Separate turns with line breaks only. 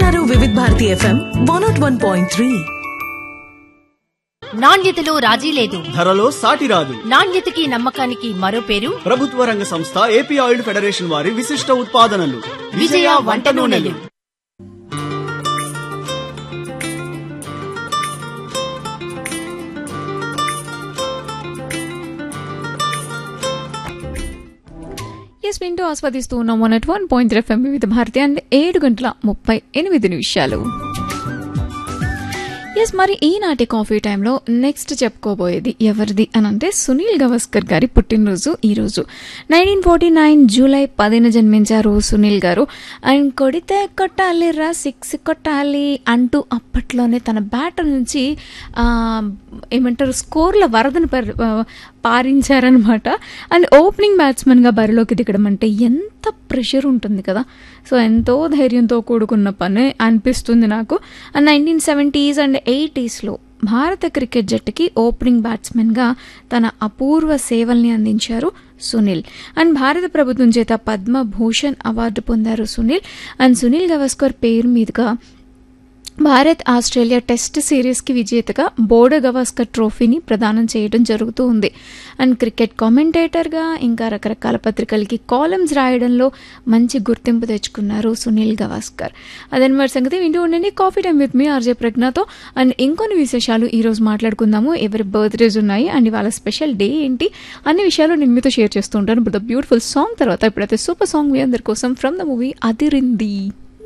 వింటున్నారు Vividh Bharati FM one not one point three
నాణ్యతలో రాజీ లేదు
ధరలో సాటి రాదు
నాణ్యతకి నమ్మకానికి మరో పేరు
ప్రభుత్వ రంగ సంస్థ ఏపీ ఆయిల్ ఫెడరేషన్ వారి విశిష్ట ఉత్పాదనలు
విజయ వంట నూనెలు
ఎస్ వింటూ ఆస్వాదిస్తూ ఉన్నాం one at one point FM Vividh Bharati and ఏడు గంటల ముప్పై ఎనిమిది నిమిషాలు ఎస్ మరి ఈనాటి కాఫీ టైంలో నెక్స్ట్ చెప్పుకోబోయేది ఎవరిది అని అంటే సునీల్ గవస్కర్ గారి పుట్టినరోజు ఈరోజు నైన్టీన్ ఫార్టీ నైన్ జూలై పదిన జన్మించారు సునీల్ గారు అండ్ కొడితే కొట్టాలి రా సిక్స్ కొట్టాలి అంటూ అప్పట్లోనే తన బ్యాట్ నుంచి ఆ, ఏమంటారు స్కోర్ల వరదను పర్ ఆ, పారించారనమాట అండ్ ఓపెనింగ్ బ్యాట్స్మెన్గా బరిలోకి దిగడం అంటే ఎంత ప్రెషర్ ఉంటుంది కదా సో ఎంతో ధైర్యంతో కూడుకున్న పని అనిపిస్తుంది నాకు అండ్ నైన్టీన్ సెవెంటీస్ అండ్ ఎయిటీస్లో భారత క్రికెట్ జట్టుకి ఓపెనింగ్ బ్యాట్స్మెన్గా తన అపూర్వ సేవల్ని అందించారు సునీల్ అండ్ భారత ప్రభుత్వం చేత పద్మభూషణ్ అవార్డు పొందారు సునీల్ అండ్ సునీల్ గవాస్కర్ పేరు మీదుగా భారత్ ఆస్ట్రేలియా టెస్ట్ సిరీస్కి విజేతగా బోర్డర్ గవాస్కర్ ట్రోఫీని ప్రదానం చేయడం జరుగుతూ ఉంది అండ్ క్రికెట్ కామెంటేటర్గా ఇంకా రకరకాల పత్రికలకి కాలమ్స్ రాయడంలో మంచి గుర్తింపు తెచ్చుకున్నారు సునీల్ గవాస్కర్ అదనమాట సంగతి వింటూ ఉండండి coffee time with me RJ ప్రజ్ఞతో అండ్ ఇంకొన్ని విశేషాలు ఈరోజు మాట్లాడుకుందాము ఎవరి బర్త్డేస్ ఉన్నాయి అండ్ వాళ్ళ స్పెషల్ డే ఏంటి అన్ని విషయాలు నేను మీతో షేర్ చేస్తూ ఉంటాను బట్ ద బ్యూటిఫుల్ సాంగ్ తర్వాత ఇప్పుడైతే సూపర్ సాంగ్ మీ అందరి కోసం ఫ్రమ్ ద మూవీ అదిరింది